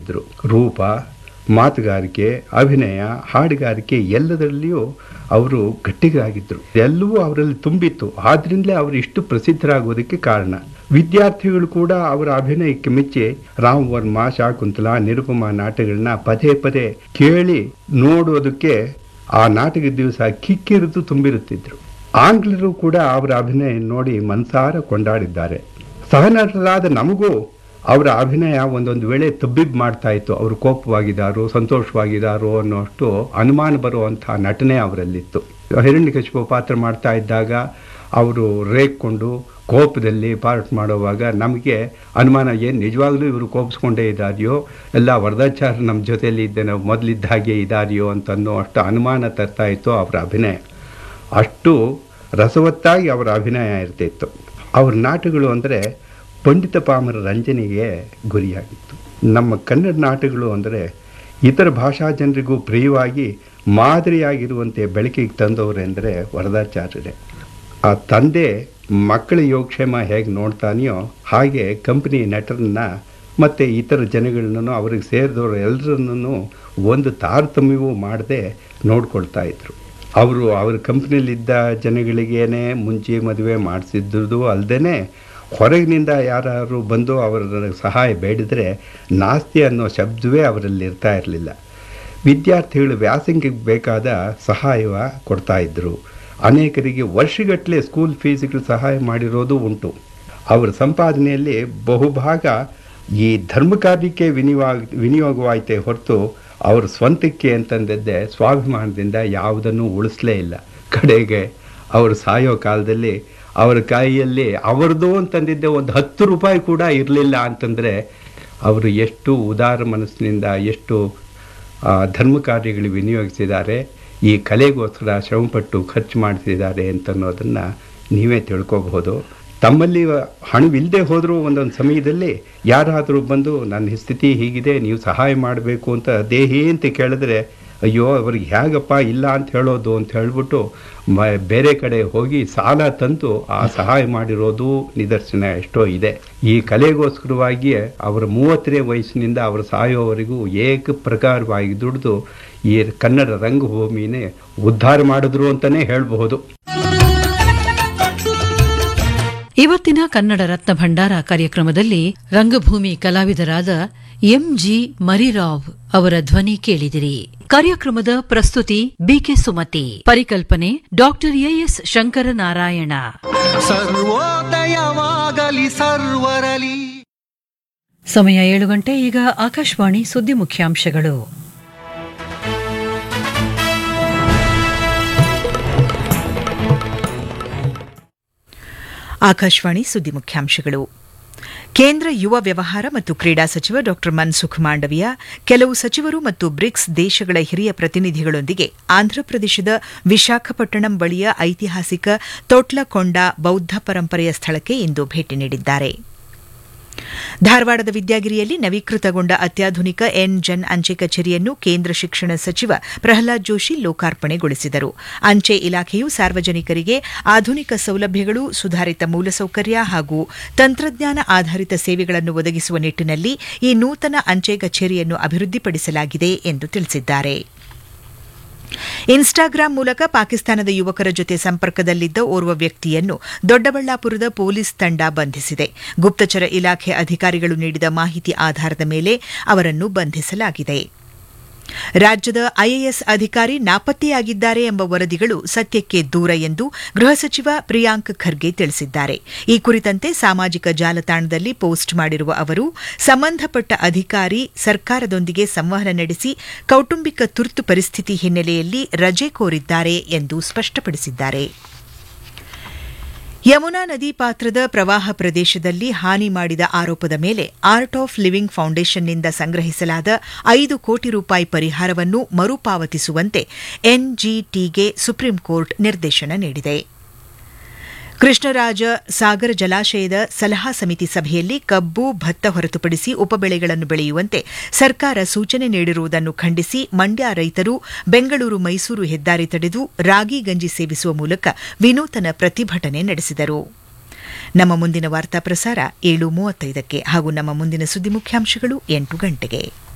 ಇದ್ದರು ರೂಪ ಮಾತುಗಾರಿಕೆ ಅಭಿನಯ ಹಾಡುಗಾರಿಕೆ ಎಲ್ಲದರಲ್ಲಿಯೂ ಅವರು ಗಟ್ಟಿಗರಾಗಿದ್ದರು ಎಲ್ಲವೂ ಅವರಲ್ಲಿ ತುಂಬಿತ್ತು ಆದ್ರಿಂದಲೇ ಅವರು ಇಷ್ಟು ಪ್ರಸಿದ್ಧರಾಗೋದಕ್ಕೆ ಕಾರಣ ವಿದ್ಯಾರ್ಥಿಗಳು ಕೂಡ ಅವರ ಅಭಿನಯಕ್ಕೆ ಮೆಚ್ಚಿ ರಾಮ್ ವರ್ಮ ಶಾಕುಂತಲಾ ನಿರುಪಮ ನಾಟಕಗಳನ್ನ ಪದೇ ಪದೇ ಕೇಳಿ ನೋಡೋದಕ್ಕೆ ಆ ನಾಟಕದ ದಿವಸ ಕಿಕ್ಕಿರಿದು ತುಂಬಿರುತ್ತಿದ್ರು ಆಂಗ್ಲರು ಕೂಡ ಅವರ ಅಭಿನಯ ನೋಡಿ ಮನಸಾರ ಕೊಂಡಾಡಿದ್ದಾರೆ ಸಹನಟರಾದ ನಮಗೂ ಅವರ ಅಭಿನಯ ಒಂದೊಂದು ವೇಳೆ ತಬ್ಬಿಬ್ ಮಾಡ್ತಾ ಇತ್ತು ಅವರು ಕೋಪವಾಗಿದ್ದಾರೋ ಸಂತೋಷವಾಗಿದ್ದಾರೋ ಅನ್ನೋಷ್ಟು ಅನುಮಾನ ಬರುವಂಥ ನಟನೆ ಅವರಲ್ಲಿತ್ತು ಹಿರಣ್ಯಕಶಿಪು ಪಾತ್ರ ಮಾಡ್ತಾ ಇದ್ದಾಗ ಅವರು ರೇಗ್ಕೊಂಡು ಕೋಪದಲ್ಲಿ ಪಾರ್ಟ್ ಮಾಡುವಾಗ ನಮಗೆ ಅನುಮಾನ ಏನು ನಿಜವಾಗ್ಲೂ ಇವರು ಕೋಪಿಸ್ಕೊಂಡೇ ಇದ್ದಾರೆಯೋ ಎಲ್ಲ ವರದಾಚಾರ ನಮ್ಮ ಜೊತೆಯಲ್ಲಿ ಇದ್ದೇನೆ ಮೊದಲಿದ್ದ ಹಾಗೆ ಇದ್ದಾರೆಯೋ ಅಂತ ಅನ್ನೋ ಅಷ್ಟು ಅನುಮಾನ ತರ್ತಾ ಇತ್ತು ಅವರ ಅಭಿನಯ ಅಷ್ಟು ರಸವತ್ತಾಗಿ ಅವರ ಅಭಿನಯ ಇರ್ತಿತ್ತು ಅವ್ರ ನಾಟಕಗಳು ಅಂದರೆ ಪಂಡಿತ ಪಾಮರ ರಂಜನೆಗೆ ಗುರಿಯಾಗಿತ್ತು ನಮ್ಮ ಕನ್ನಡ ನಾಟಕಗಳು ಅಂದರೆ ಇತರ ಭಾಷಾ ಜನರಿಗೂ ಪ್ರಿಯವಾಗಿ ಮಾದರಿಯಾಗಿರುವಂತೆ ಬೆಳಕಿಗೆ ತಂದವರೆಂದರೆ ವರದಾಚಾರ್ಯರೇ ಆ ತಂದೆ ಮಕ್ಕಳ ಯೋಗಕ್ಷೇಮ ಹೇಗೆ ನೋಡ್ತಾನೆಯೋ ಹಾಗೆ ಕಂಪನಿ ನಟರನ್ನ ಮತ್ತು ಇತರ ಜನಗಳನ್ನೂ ಅವ್ರಿಗೆ ಸೇರಿದವರು ಎಲ್ಲರನ್ನೂ ಒಂದು ತಾರತಮ್ಯವೂ ಮಾಡದೆ ನೋಡ್ಕೊಳ್ತಾ ಇದ್ರು ಅವರು ಅವ್ರ ಕಂಪ್ನಿಲಿದ್ದ ಜನಗಳಿಗೇನೆ ಮುಂಚೆ ಮದುವೆ ಮಾಡಿಸಿದ್ದು ಅಲ್ಲದೆ ಹೊರಗಿನಿಂದ ಯಾರು ಬಂದು ಅವರ ಸಹಾಯ ಬೇಡಿದರೆ ನಾಸ್ತಿ ಅನ್ನೋ ಶಬ್ದವೇ ಅವರಲ್ಲಿ ಇರ್ತಾ ಇರಲಿಲ್ಲ ವಿದ್ಯಾರ್ಥಿಗಳು ವ್ಯಾಸಂಗಕ್ಕೆ ಬೇಕಾದ ಸಹಾಯವ ಕೊಡ್ತಾ ಇದ್ದರು ಅನೇಕರಿಗೆ ವರ್ಷಗಟ್ಟಲೆ ಸ್ಕೂಲ್ ಫೀಸ್ಗಳು ಸಹಾಯ ಮಾಡಿರೋದು ಉಂಟು ಅವರ ಸಂಪಾದನೆಯಲ್ಲಿ ಬಹುಭಾಗ ಈ ಧರ್ಮ ಕಾರ್ಯಕ್ಕೆ ವಿನಿಯೋಗ ವಿನಿಯೋಗವಾಯಿತೇ ಹೊರತು ಅವ್ರ ಸ್ವಂತಕ್ಕೆ ಅಂತಂದದ್ದೇ ಸ್ವಾಭಿಮಾನದಿಂದ ಯಾವುದನ್ನು ಉಳಿಸ್ಲೇ ಇಲ್ಲ ಕಡೆಗೆ ಅವರು ಸಾಯೋ ಕಾಲದಲ್ಲಿ ಅವರ ಕೈಯಲ್ಲಿ ಅವರದು ಅಂತಂದಿದ್ದೆ ಒಂದು ಹತ್ತು ರೂಪಾಯಿ ಕೂಡ ಇರಲಿಲ್ಲ ಅಂತಂದರೆ ಅವರು ಎಷ್ಟು ಉದಾರ ಮನಸ್ಸಿನಿಂದ ಎಷ್ಟು ಧರ್ಮ ಕಾರ್ಯಗಳು ವಿನಿಯೋಗಿಸಿದ್ದಾರೆ ಈ ಕಲೆಗೋಸ್ಕರ ಶ್ರಮಪಟ್ಟು ಖರ್ಚು ಮಾಡಿಸಿದ್ದಾರೆ ಅಂತನ್ನೋದನ್ನು ನೀವೇ ತಿಳ್ಕೊಬಹುದು ತಮ್ಮಲ್ಲಿ ಹಣವಿಲ್ಲದೆ ಹೋದರೂ ಒಂದೊಂದು ಸಮಯದಲ್ಲಿ ಯಾರಾದರೂ ಬಂದು ನನ್ನ ಸ್ಥಿತಿ ಹೀಗಿದೆ ನೀವು ಸಹಾಯ ಮಾಡಬೇಕು ಅಂತ ದೇಹಿ ಅಂತ ಕೇಳಿದ್ರೆ ಅಯ್ಯೋ ಅವ್ರಿಗೆ ಹೇಗಪ್ಪ ಇಲ್ಲ ಅಂತ ಹೇಳೋದು ಅಂತ ಹೇಳ್ಬಿಟ್ಟು ಮ ಬೇರೆ ಕಡೆ ಹೋಗಿ ಸಾಲ ತಂದು ಆ ಸಹಾಯ ಮಾಡಿರೋದು ನಿದರ್ಶನ ಎಷ್ಟೋ ಇದೆ ಈ ಕಲೆಗೋಸ್ಕರವಾಗಿಯೇ ಅವರ ಮೂವತ್ತನೇ ವಯಸ್ಸಿನಿಂದ ಅವರು ಸಾಯೋವರೆಗೂ ಏಕ ಪ್ರಕಾರವಾಗಿ ದುಡಿದು ಈ ಕನ್ನಡ ರಂಗಭೂಮಿನೇ ಉದ್ಧಾರ ಮಾಡಿದ್ರು ಅಂತಲೇ ಹೇಳಬಹುದು ಇವತ್ತಿನ ಕನ್ನಡ ರತ್ನ ಭಂಡಾರ ಕಾರ್ಯಕ್ರಮದಲ್ಲಿ ರಂಗಭೂಮಿ ಕಲಾವಿದರಾದ ಎಂಜಿ ಮರಿರಾವ್ ಅವರ ಧ್ವನಿ ಕೇಳಿದಿರಿ ಕಾರ್ಯಕ್ರಮದ ಪ್ರಸ್ತುತಿ ಬಿಕೆ ಸುಮತಿ ಪರಿಕಲ್ಪನೆ ಡಾಕ್ಟರ್ ಎಎಸ್ ಶಂಕರನಾರಾಯಣ ಸರ್ವೋದಯವಾಗಲಿ ಸರ್ವರಲಿ ಸಮಯ ಏಳು ಗಂಟೆ ಈಗ ಆಕಾಶವಾಣಿ ಸುದ್ದಿ ಮುಖ್ಯಾಂಶಗಳು ಆಕಾಶವಾಣಿ ಸುದ್ದಿ ಮುಖ್ಯಾಂಶಗಳು ಕೇಂದ್ರ ಯುವ ವ್ಯವಹಾರ ಮತ್ತು ಕ್ರೀಡಾ ಸಚಿವ ಡಾ ಮನ್ಸುಖ್ ಮಾಂಡವಿಯಾ ಕೆಲವು ಸಚಿವರು ಮತ್ತು ಬ್ರಿಕ್ಸ್ ದೇಶಗಳ ಹಿರಿಯ ಪ್ರತಿನಿಧಿಗಳೊಂದಿಗೆ ಆಂಧ್ರಪ್ರದೇಶದ ವಿಶಾಖಪಟ್ಟಣಂ ಬಳಿಯ ಐತಿಹಾಸಿಕ ತೊಟ್ಲಕೊಂಡ ಬೌದ್ಧ ಪರಂಪರೆಯ ಸ್ಥಳಕ್ಕೆ ಇಂದು ಭೇಟಿ ನೀಡಿದ್ದಾರೆ ಧಾರವಾಡದ ವಿದ್ಯಾಗಿರಿಯಲ್ಲಿ ನವೀಕೃತಗೊಂಡ ಅತ್ಯಾಧುನಿಕ ಎನ್ ಜನ್ ಅಂಚೆ ಕಚೇರಿಯನ್ನು ಕೇಂದ್ರ ಶಿಕ್ಷಣ ಸಚಿವ ಪ್ರಹ್ಲಾದ್ ಜೋಶಿ ಲೋಕಾರ್ಪಣೆಗೊಳಿಸಿದರು ಅಂಚೆ ಇಲಾಖೆಯು ಸಾರ್ವಜನಿಕರಿಗೆ ಆಧುನಿಕ ಸೌಲಭ್ಯಗಳು ಸುಧಾರಿತ ಮೂಲಸೌಕರ್ಯ ಹಾಗೂ ತಂತ್ರಜ್ಞಾನ ಆಧಾರಿತ ಸೇವೆಗಳನ್ನು ಒದಗಿಸುವ ನಿಟ್ಟಿನಲ್ಲಿ ಈ ನೂತನ ಅಂಚೆ ಕಚೇರಿಯನ್ನು ಅಭಿವೃದ್ಧಿಪಡಿಸಲಾಗಿದೆ ಎಂದು ತಿಳಿಸಿದ್ದಾರೆ ಇನ್ಸ್ಟಾಗ್ರಾಂ ಮೂಲಕ ಪಾಕಿಸ್ತಾನದ ಯುವಕರ ಜೊತೆ ಸಂಪರ್ಕದಲ್ಲಿದ್ದ ಓರ್ವ ವ್ಯಕ್ತಿಯನ್ನು ದೊಡ್ಡಬಳ್ಳಾಪುರದ ಪೊಲೀಸ್ ತಂಡ ಬಂಧಿಸಿದೆ ಗುಪ್ತಚರ ಇಲಾಖೆ ಅಧಿಕಾರಿಗಳು ನೀಡಿದ ಮಾಹಿತಿ ಆಧಾರದ ಮೇಲೆ ಅವರನ್ನು ಬಂಧಿಸಲಾಗಿದೆ ರಾಜ್ಯದ ಐಎಎಸ್ ಅಧಿಕಾರಿ ನಾಪತ್ತೆಯಾಗಿದ್ದಾರೆ ಎಂಬ ವರದಿಗಳು ಸತ್ಯಕ್ಕೆ ದೂರ ಎಂದು ಗೃಹ ಸಚಿವ ಪ್ರಿಯಾಂಕ್ ಖರ್ಗೆ ತಿಳಿಸಿದ್ದಾರೆ ಈ ಕುರಿತಂತೆ ಸಾಮಾಜಿಕ ಜಾಲತಾಣದಲ್ಲಿ ಪೋಸ್ಟ್ ಮಾಡಿರುವ ಅವರು ಸಂಬಂಧಪಟ್ಟ ಅಧಿಕಾರಿ ಸರ್ಕಾರದೊಂದಿಗೆ ಸಂವಹನ ನಡೆಸಿ ಕೌಟುಂಬಿಕ ತುರ್ತು ಪರಿಸ್ಥಿತಿ ಹಿನ್ನೆಲೆಯಲ್ಲಿ ರಜೆ ಕೋರಿದ್ದಾರೆ ಎಂದು ಸ್ಪಷ್ಟಪಡಿಸಿದ್ದಾರೆ ಯಮುನಾ ನದಿ ಪಾತ್ರದ ಪ್ರವಾಹ ಪ್ರದೇಶದಲ್ಲಿ ಹಾನಿ ಮಾಡಿದ ಆರೋಪದ ಮೇಲೆ ಆರ್ಟ್ ಆಫ್ ಲಿವಿಂಗ್ ಫೌಂಡೇಶನ್ನಿಂದ ಸಂಗ್ರಹಿಸಲಾದ ಐದು ಕೋಟಿ ರೂಪಾಯಿ ಪರಿಹಾರವನ್ನು ಮರುಪಾವತಿಸುವಂತೆ ಎನ್ಜಿಟಿಗೆ ಸುಪ್ರೀಂ ಕೋರ್ಟ್ ನಿರ್ದೇಶನ ನೀಡಿದೆ ಕೃಷ್ಣರಾಜ ಸಾಗರ ಜಲಾಶಯದ ಸಲಹಾ ಸಮಿತಿ ಸಭೆಯಲ್ಲಿ ಕಬ್ಬು ಭತ್ತ ಹೊರತುಪಡಿಸಿ ಉಪಬೆಳೆಗಳನ್ನು ಬೆಳೆಯುವಂತೆ ಸರ್ಕಾರ ಸೂಚನೆ ನೀಡಿರುವುದನ್ನು ಖಂಡಿಸಿ ಮಂಡ್ಯ ರೈತರು ಬೆಂಗಳೂರು ಮೈಸೂರು ಹೆದ್ದಾರಿ ತಡೆದು ರಾಗಿ ಗಂಜಿ ಸೇವಿಸುವ ಮೂಲಕ ವಿನೂತನ ಪ್ರತಿಭಟನೆ ನಡೆಸಿದರು ನಮ್ಮ ಮುಂದಿನ ವಾರ್ತಾ ಪ್ರಸಾರ ಏಳು ಮೂವತ್ತೈದಕ್ಕೆ ಹಾಗೂ ನಮ್ಮ ಮುಂದಿನ ಸುದ್ದಿ ಮುಖ್ಯಾಂಶಗಳು ಎಂಟು ಗಂಟೆಗೆ